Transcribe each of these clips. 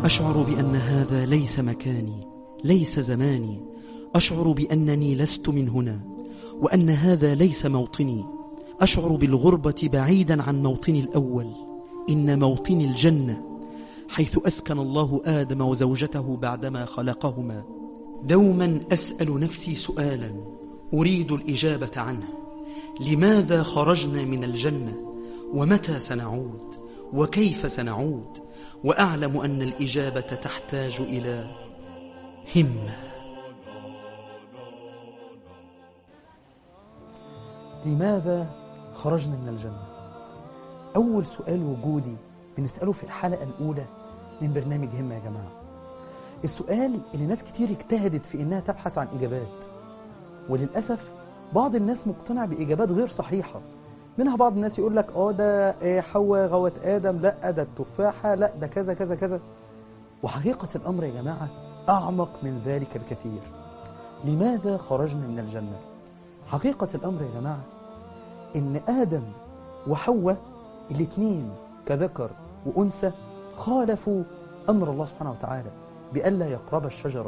أشعر بأن هذا ليس مكاني ليس زماني أشعر بأنني لست من هنا وأن هذا ليس موطني أشعر بالغربة بعيدا عن موطني الأول إن موطني الجنة حيث أسكن الله آدم وزوجته بعدما خلقهما دوما أسأل نفسي سؤالا أريد الإجابة عنه لماذا خرجنا من الجنة ومتى سنعود وكيف سنعود وأعلم أن الإجابة تحتاج إلى همة لماذا خرجنا من الجنة؟ أول سؤال وجودي بنسأله في الحلقة الأولى من برنامج همة يا جماعة السؤال اللي ناس كتير اجتهدت في إنها تبحث عن إجابات وللأسف بعض الناس مقتنع بإجابات غير صحيحة منها بعض الناس يقول لك اه ده آه، حواء غوت آدم لا ده التفاحة لا ده كذا كذا كذا وحقيقة الأمر يا جماعة أعمق من ذلك بكثير لماذا خرجنا من الجنة؟ حقيقة الأمر يا جماعة إن آدم وحواء الاثنين كذكر وأنثى خالفوا أمر الله سبحانه وتعالى بألا يقرب الشجرة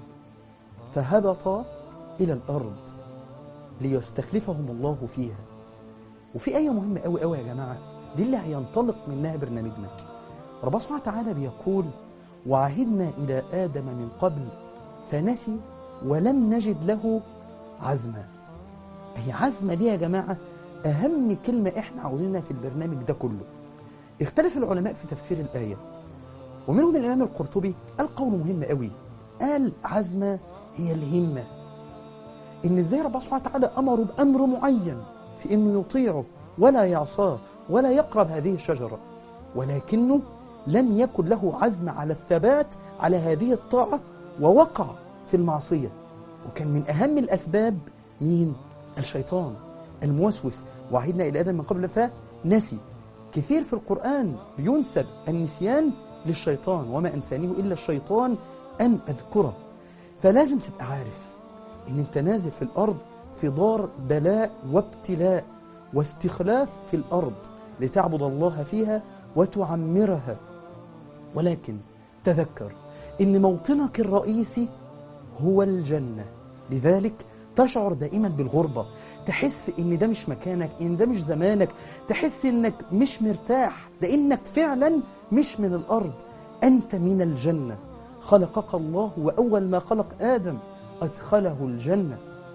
فهبطا إلى الأرض ليستخلفهم الله فيها وفي آية مهمة أوي أوي يا جماعة دي اللي هينطلق منها برنامجنا ربنا سبحانه وتعالى بيقول وعهدنا إلى آدم من قبل فنسي ولم نجد له عزما هي عزمة دي يا جماعة أهم كلمة إحنا عاوزينها في البرنامج ده كله اختلف العلماء في تفسير الآية ومنهم الإمام القرطبي قال قول مهم قوي قال عزمة هي الهمة إن إزاي ربنا سبحانه وتعالى أمره بأمر معين في إنه يطيعه ولا يعصاه ولا يقرب هذه الشجرة ولكنه لم يكن له عزم على الثبات على هذه الطاعة ووقع في المعصية وكان من أهم الأسباب مين؟ الشيطان الموسوس وعهدنا إلى آدم من قبل فنسي كثير في القرآن بينسب النسيان للشيطان وما أنسانيه إلا الشيطان أن أذكره فلازم تبقى عارف إن أنت نازل في الأرض في دار بلاء وابتلاء واستخلاف في الأرض لتعبد الله فيها وتعمرها ولكن تذكر إن موطنك الرئيسي هو الجنة لذلك تشعر دائما بالغربة تحس إن ده مش مكانك إن ده مش زمانك تحس إنك مش مرتاح لأنك فعلا مش من الأرض أنت من الجنة خلقك الله وأول ما خلق آدم أدخله الجنة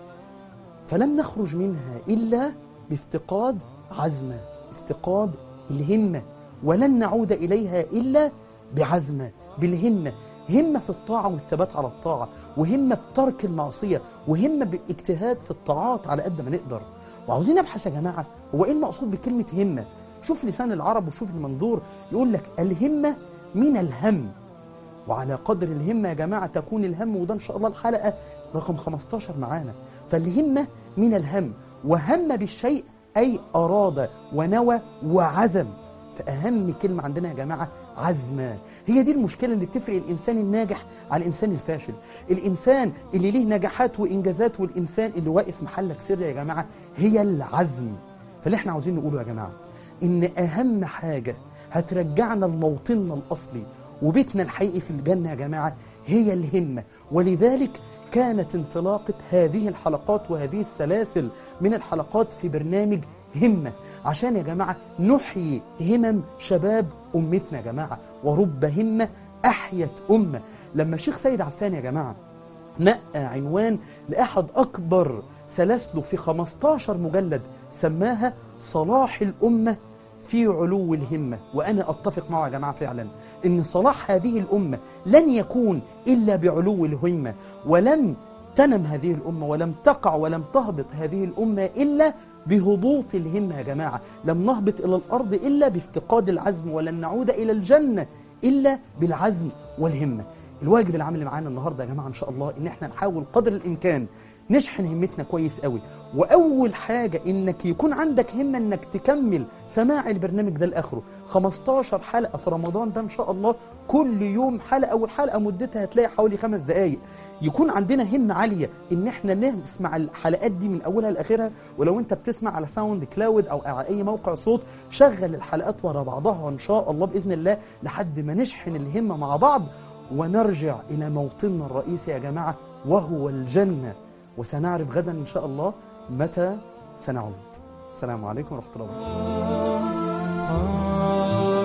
فلم نخرج منها إلا بافتقاد عزمة افتقاد الهمة ولن نعود إليها إلا بعزمة بالهمة همة في الطاعة والثبات على الطاعة وهمة بترك المعصية وهمة بالاجتهاد في الطاعات على قد ما نقدر وعاوزين نبحث يا جماعة هو إيه المقصود بكلمة همة شوف لسان العرب وشوف المنظور يقول لك الهمة من الهم وعلى قدر الهمة يا جماعة تكون الهم وده إن شاء الله الحلقة رقم 15 معانا فالهمة من الهم وهم بالشيء أي أراد ونوى وعزم فأهم كلمة عندنا يا جماعة عزمة هي دي المشكلة اللي بتفرق الإنسان الناجح عن الإنسان الفاشل الإنسان اللي ليه نجاحات وإنجازات والإنسان اللي واقف محلك سر يا جماعة هي العزم فاللي احنا عاوزين نقوله يا جماعة إن أهم حاجة هترجعنا لموطننا الأصلي وبيتنا الحقيقي في الجنة يا جماعة هي الهمة ولذلك كانت انطلاقة هذه الحلقات وهذه السلاسل من الحلقات في برنامج همة عشان يا جماعة نحيي همم شباب أمتنا يا جماعة ورب همة أحيت أمة لما الشيخ سيد عفان يا جماعة نقى عنوان لأحد أكبر سلاسله في 15 مجلد سماها صلاح الأمة في علو الهمة وأنا أتفق معه يا جماعة فعلا إن صلاح هذه الأمة لن يكون إلا بعلو الهمة ولم تنم هذه الأمة ولم تقع ولم تهبط هذه الأمة إلا بهبوط الهمة يا جماعة لم نهبط إلى الأرض إلا بافتقاد العزم ولن نعود إلى الجنة إلا بالعزم والهمة الواجب العام اللي معانا النهاردة يا جماعة إن شاء الله إن احنا نحاول قدر الإمكان نشحن همتنا كويس قوي واول حاجه انك يكون عندك همه انك تكمل سماع البرنامج ده لاخره 15 حلقة في رمضان ده إن شاء الله كل يوم حلقة والحلقة مدتها هتلاقي حوالي خمس دقايق يكون عندنا همة عالية إن إحنا نسمع الحلقات دي من أولها لآخرها ولو أنت بتسمع على ساوند كلاود أو على أي موقع صوت شغل الحلقات ورا بعضها إن شاء الله بإذن الله لحد ما نشحن الهمة مع بعض ونرجع إلى موطننا الرئيسي يا جماعة وهو الجنة وسنعرف غدا إن شاء الله متى سنعود السلام عليكم ورحمة الله وبركاته